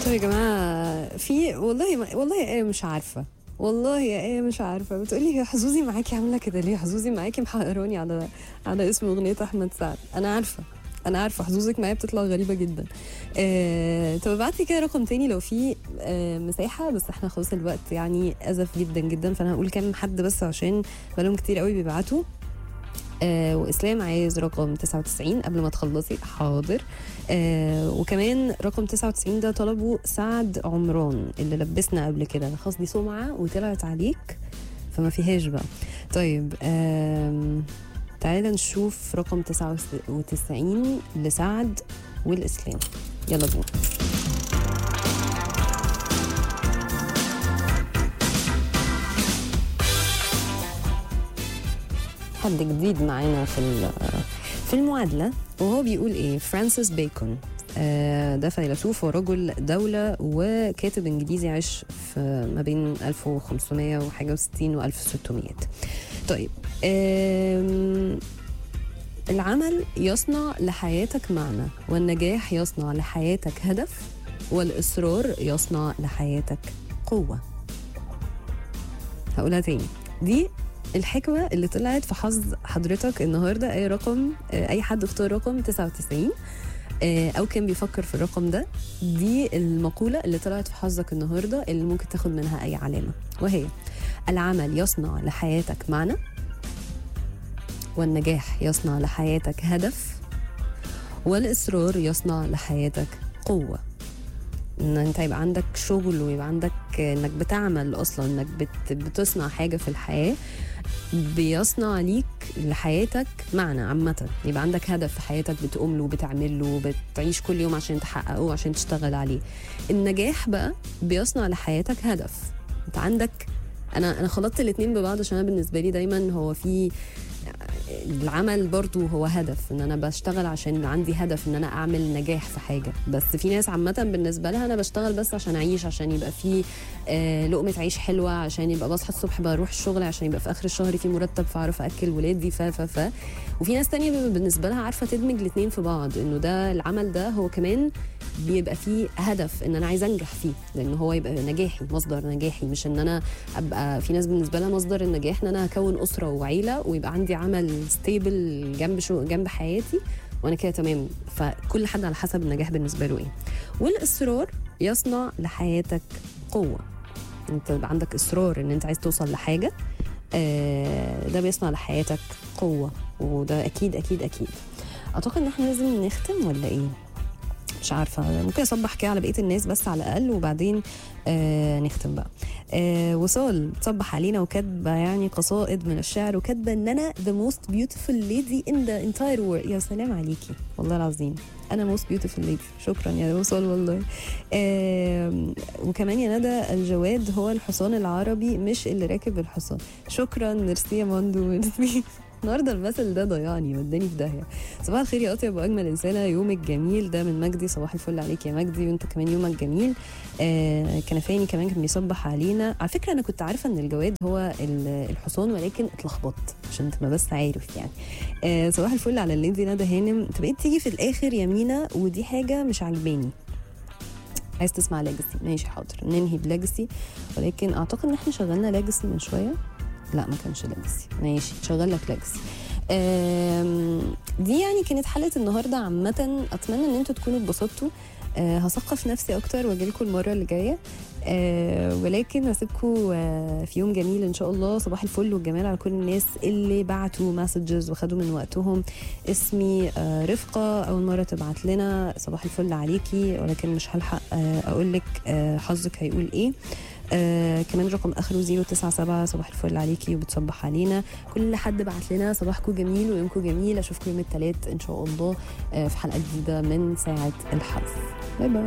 طيب يا جماعه في والله ما والله يا ايه مش عارفه والله يا ايه مش عارفه بتقولي يا حظوظي معاكي عامله كده ليه حظوظي معاكي محقراني على على اسم اغنيه احمد سعد انا عارفه انا عارفه حظوظك معايا بتطلع غريبه جدا آه، طب ابعتي كده رقم تاني لو في آه، مساحه بس احنا خلاص الوقت يعني ازف جدا جدا فانا هقول كام حد بس عشان بقالهم كتير قوي بيبعتوا آه واسلام عايز رقم 99 قبل ما تخلصي حاضر آه وكمان رقم 99 ده طلبه سعد عمران اللي لبسنا قبل كده خلاص دي سمعه وطلعت عليك فما فيهاش بقى طيب آم، تعالى نشوف رقم 99 لسعد والاسلام يلا بينا حد جديد معانا في ال- في المعادله وهو بيقول ايه فرانسيس بيكون آه، ده فيلسوف ورجل دولة وكاتب إنجليزي عاش في ما بين 1500 وحاجة و60 و 1600 طيب آم، العمل يصنع لحياتك معنى والنجاح يصنع لحياتك هدف والإصرار يصنع لحياتك قوة هقولها تاني دي الحكمة اللي طلعت في حظ حضرتك النهاردة أي رقم آه، أي حد اختار رقم 99 آه، أو كان بيفكر في الرقم ده دي المقولة اللي طلعت في حظك النهاردة اللي ممكن تاخد منها أي علامة وهي العمل يصنع لحياتك معنى والنجاح يصنع لحياتك هدف والإصرار يصنع لحياتك قوة ان انت يبقى عندك شغل ويبقى عندك انك بتعمل اصلا انك بت بتصنع حاجه في الحياه بيصنع ليك لحياتك معنى عامة يبقى عندك هدف في حياتك بتقوم له وبتعمل له وبتعيش كل يوم عشان تحققه وعشان تشتغل عليه النجاح بقى بيصنع لحياتك هدف انت عندك انا انا خلطت الاتنين ببعض عشان أنا بالنسبه لي دايما هو في العمل برضو هو هدف ان انا بشتغل عشان عندي هدف ان انا اعمل نجاح في حاجه بس في ناس عامه بالنسبه لها انا بشتغل بس عشان اعيش عشان يبقى في آه لقمه عيش حلوه عشان يبقى بصحى الصبح بروح الشغل عشان يبقى في اخر الشهر في مرتب فاعرف اكل ولادي ف ف ف وفي ناس تانية بيبقى بالنسبه لها عارفه تدمج الاثنين في بعض انه ده العمل ده هو كمان بيبقى فيه هدف ان انا عايزه انجح فيه لان هو يبقى نجاحي مصدر نجاحي مش ان انا ابقى في ناس بالنسبه لها مصدر النجاح ان انا اكون اسره وعيله ويبقى عندي عمل ستيبل جنب شو جنب حياتي وانا كده تمام فكل حد على حسب النجاح بالنسبه له ايه والاصرار يصنع لحياتك قوه انت يبقى عندك اصرار ان انت عايز توصل لحاجه آه، ده بيصنع لحياتك قوه وده اكيد اكيد اكيد اعتقد ان احنا لازم نختم ولا ايه مش عارفه ممكن اصبح كده على بقيه الناس بس على الاقل وبعدين آه نختم بقى آه وصال تصبح علينا وكاتبه يعني قصائد من الشعر وكاتبه ان انا the most beautiful lady in the entire world يا سلام عليكي والله العظيم انا most beautiful lady شكرا يا وصال والله آه وكمان يا ندى الجواد هو الحصان العربي مش اللي راكب الحصان شكرا ميرسي يا ماندو ميرسي النهارده المثل ده ضيعني وداني في داهيه صباح الخير يا اطيب واجمل انسانه يومك جميل ده من مجدي صباح الفل عليك يا مجدي وانت كمان يومك جميل آه كنفاني كمان كان بيصبح علينا على فكره انا كنت عارفه ان الجواد هو ال- الحصان ولكن اتلخبطت عشان تبقى بس عارف يعني آه صباح الفل على الليدي ندى هانم انت بقيت تيجي في الاخر يا مينا ودي حاجه مش عاجباني عايز تسمع ليجاسي ماشي حاضر ننهي بليجاسي ولكن اعتقد ان احنا شغلنا ليجاسي من شويه لا ما كانش ليجاسي ماشي شغل لك ليجاسي آم، دي يعني كانت حلقه النهارده عامه اتمنى ان انتوا تكونوا اتبسطتوا آه، هثقف نفسي اكتر واجي لكم المره اللي جايه آه، ولكن هسيبكم آه، في يوم جميل ان شاء الله صباح الفل والجمال على كل الناس اللي بعتوا مسجز وخدوا من وقتهم اسمي آه، رفقه اول مره تبعت لنا صباح الفل عليكي ولكن مش هلحق اقول لك حظك هيقول ايه آه كمان رقم اخره 097 صباح الفل عليكي وبتصبح علينا كل حد بعت لنا صباحكم جميل ويومكم جميل اشوفكم يوم الثلاث ان شاء الله آه في حلقه جديده من ساعه الحظ باي باي